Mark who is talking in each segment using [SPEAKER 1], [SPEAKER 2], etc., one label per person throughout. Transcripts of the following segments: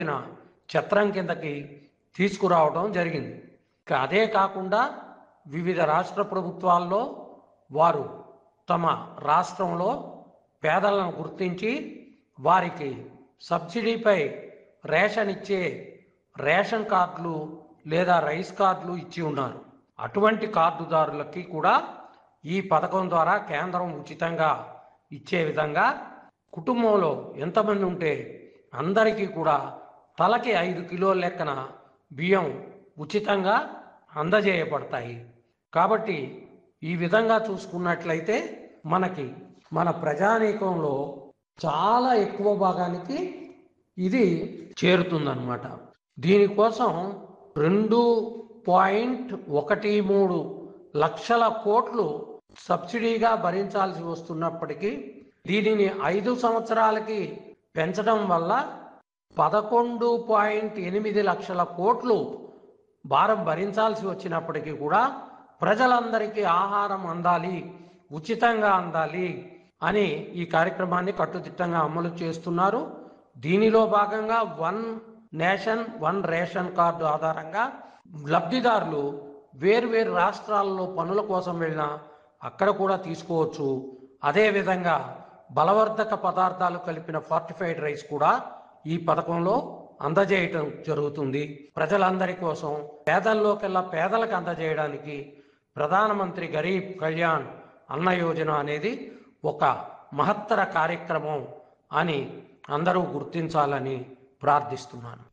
[SPEAKER 1] చట్రం కిందకి తీసుకురావడం జరిగింది ఇక అదే కాకుండా వివిధ రాష్ట్ర ప్రభుత్వాల్లో వారు తమ రాష్ట్రంలో పేదలను గుర్తించి వారికి సబ్సిడీపై రేషన్ ఇచ్చే రేషన్ కార్డులు లేదా రైస్ కార్డులు ఇచ్చి ఉన్నారు అటువంటి కార్డుదారులకి కూడా ఈ పథకం ద్వారా కేంద్రం ఉచితంగా ఇచ్చే విధంగా కుటుంబంలో ఎంతమంది ఉంటే అందరికీ కూడా తలకి ఐదు కిలోల లెక్కన బియ్యం ఉచితంగా అందజేయబడతాయి కాబట్టి ఈ విధంగా చూసుకున్నట్లయితే మనకి మన ప్రజానీకంలో చాలా ఎక్కువ భాగానికి ఇది చేరుతుందన్నమాట దీనికోసం రెండు పాయింట్ ఒకటి మూడు లక్షల కోట్లు సబ్సిడీగా భరించాల్సి వస్తున్నప్పటికీ దీనిని ఐదు సంవత్సరాలకి పెంచడం వల్ల పదకొండు పాయింట్ ఎనిమిది లక్షల కోట్లు భారం భరించాల్సి వచ్చినప్పటికీ కూడా ప్రజలందరికీ ఆహారం అందాలి ఉచితంగా అందాలి అని ఈ కార్యక్రమాన్ని కట్టుదిట్టంగా అమలు చేస్తున్నారు దీనిలో భాగంగా one nation one ration card ఆధారంగా లబ్ధిదారులు వేర్వేరు రాష్ట్రాల్లో పనుల కోసం వెళ్ళినా అక్కడ కూడా తీసుకోవచ్చు అదేవిధంగా బలవర్ధక పదార్థాలు కలిపిన ఫార్టిఫైడ్ రైస్ కూడా ఈ పథకంలో అందజేయటం జరుగుతుంది ప్రజలందరి కోసం పేదల్లోకెల్లా పేదలకు అందజేయడానికి ప్రధానమంత్రి గరీబ్ కళ్యాణ్ అన్న యోజన అనేది ఒక మహత్తర కార్యక్రమం అని అందరూ గుర్తించాలని ప్రార్థిస్తున్నాను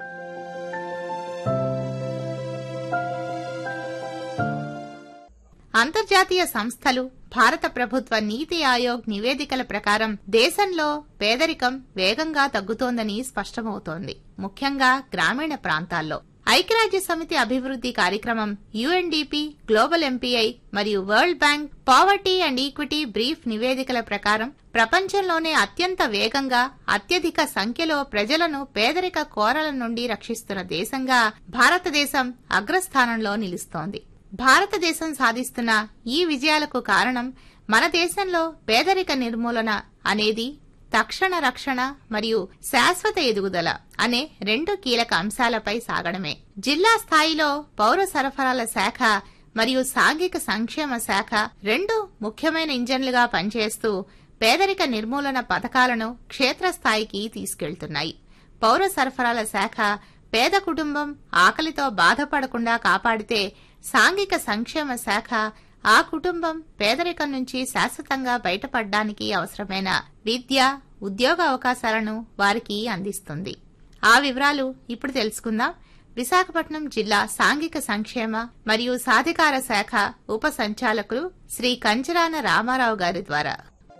[SPEAKER 2] అంతర్జాతీయ సంస్థలు భారత ప్రభుత్వ నీతి ఆయోగ్ నివేదికల ప్రకారం దేశంలో పేదరికం వేగంగా తగ్గుతోందని స్పష్టమవుతోంది ముఖ్యంగా గ్రామీణ ప్రాంతాల్లో ఐక్యరాజ్య సమితి అభివృద్ధి కార్యక్రమం యుఎన్డిపి గ్లోబల్ ఎంపీఐ మరియు world bank poverty and equity brief నివేదికల ప్రకారం ప్రపంచంలోనే అత్యంత వేగంగా అత్యధిక సంఖ్యలో ప్రజలను పేదరిక కోరల నుండి రక్షిస్తున్న దేశంగా భారతదేశం అగ్రస్థానంలో నిలుస్తోంది భారతదేశం సాధిస్తున్న ఈ విజయాలకు కారణం మన దేశంలో పేదరిక నిర్మూలన అనేది తక్షణ రక్షణ మరియు శాశ్వత ఎదుగుదల అనే రెండు కీలక అంశాలపై సాగడమే జిల్లా స్థాయిలో పౌర సరఫరాల శాఖ మరియు సాంఘిక సంక్షేమ శాఖ రెండు ముఖ్యమైన ఇంజన్లుగా పనిచేస్తూ పేదరిక నిర్మూలన పథకాలను క్షేత్రస్థాయికి తీసుకెళ్తున్నాయి పౌర సరఫరాల శాఖ పేద కుటుంబం ఆకలితో బాధపడకుండా కాపాడితే సాంఘిక సంక్షేమ శాఖ ఆ కుటుంబం పేదరికం నుంచి శాశ్వతంగా బయటపడడానికి అవసరమైన విద్య ఉద్యోగ అవకాశాలను వారికి అందిస్తుంది ఆ వివరాలు ఇప్పుడు తెలుసుకుందాం విశాఖపట్నం జిల్లా సాంఘిక సంక్షేమ మరియు సాధికార శాఖ ఉప సంచాలకులు శ్రీ కంచరాన రామారావు గారి ద్వారా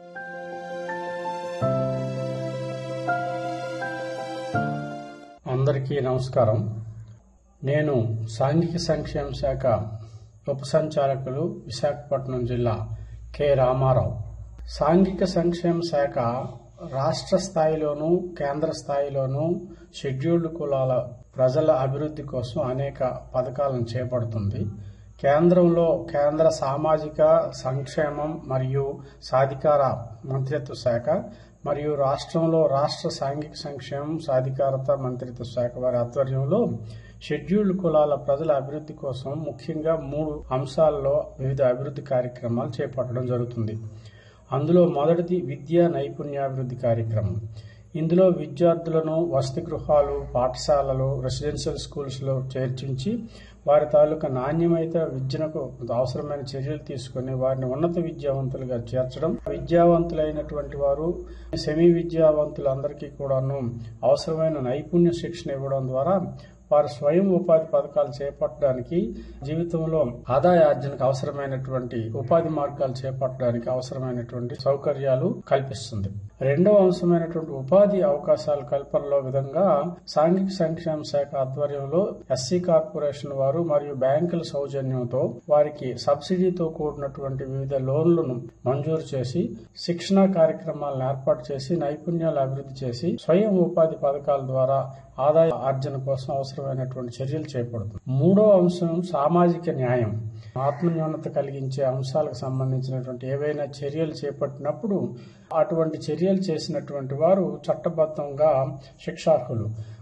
[SPEAKER 3] అందరికీ నమస్కారం నేను సాంఘిక సంక్షేమ శాఖ ఉప సంచాలకులు విశాఖపట్నం జిల్లా కె రామారావు సాంఘిక సంక్షేమ శాఖ రాష్ట్ర స్థాయిలోనూ కేంద్ర స్థాయిలోనూ షెడ్యూల్డ్ కులాల ప్రజల అభివృద్ధి కోసం అనేక పథకాలను చేపడుతుంది కేంద్రంలో కేంద్ర సామాజిక సంక్షేమం మరియు సాధికార మంత్రిత్వ శాఖ మరియు రాష్ట్రంలో రాష్ట్ర సాంఘిక సంక్షేమం సాధికారత మంత్రిత్వ శాఖ వారి ఆధ్వర్యంలో షెడ్యూల్డ్ కులాల ప్రజల అభివృద్ధి కోసం ముఖ్యంగా మూడు అంశాల్లో వివిధ అభివృద్ధి కార్యక్రమాలు చేపట్టడం జరుగుతుంది అందులో మొదటిది విద్యా నైపుణ్యాభివృద్ధి కార్యక్రమం ఇందులో విద్యార్థులను వసతి గృహాలు పాఠశాలలు రెసిడెన్షియల్ స్కూల్స్లో చేర్చించి వారి తాలూకా నాణ్యమైన విద్యనకు అవసరమైన చర్యలు తీసుకుని వారిని ఉన్నత విద్యావంతులుగా చేర్చడం విద్యావంతులైనటువంటి వారు సెమీ విద్యావంతులందరికీ కూడాను అవసరమైన నైపుణ్య శిక్షణ ఇవ్వడం ద్వారా వారు స్వయం ఉపాధి పథకాలు చేపట్టడానికి జీవితంలో ఆదాయ ఆర్జనకు అవసరమైనటువంటి ఉపాధి మార్గాలు చేపట్టడానికి అవసరమైనటువంటి సౌకర్యాలు కల్పిస్తుంది రెండవ అంశమైనటువంటి ఉపాధి అవకాశాల కల్పనలో విధంగా సాంఘిక సంక్షేమ శాఖ ఆధ్వర్యంలో ఎస్సీ కార్పొరేషన్ వారు మరియు బ్యాంకుల సౌజన్యంతో వారికి సబ్సిడీతో కూడినటువంటి వివిధ లోన్లను మంజూరు చేసి శిక్షణా కార్యక్రమాలను ఏర్పాటు చేసి నైపుణ్యాలు అభివృద్ధి చేసి స్వయం ఉపాధి పథకాల ద్వారా ఆదాయ ఆర్జన కోసం అవసరమైనటువంటి చర్యలు చేపడుతుంది మూడో అంశం సామాజిక న్యాయం ఆత్మన్యూనత కలిగించే అంశాలకు సంబంధించినటువంటి ఏవైనా చర్యలు చేపట్టినప్పుడు అటువంటి చర్యలు చేసినటువంటి వారు చట్టబద్ధంగా శిక్షార్హులు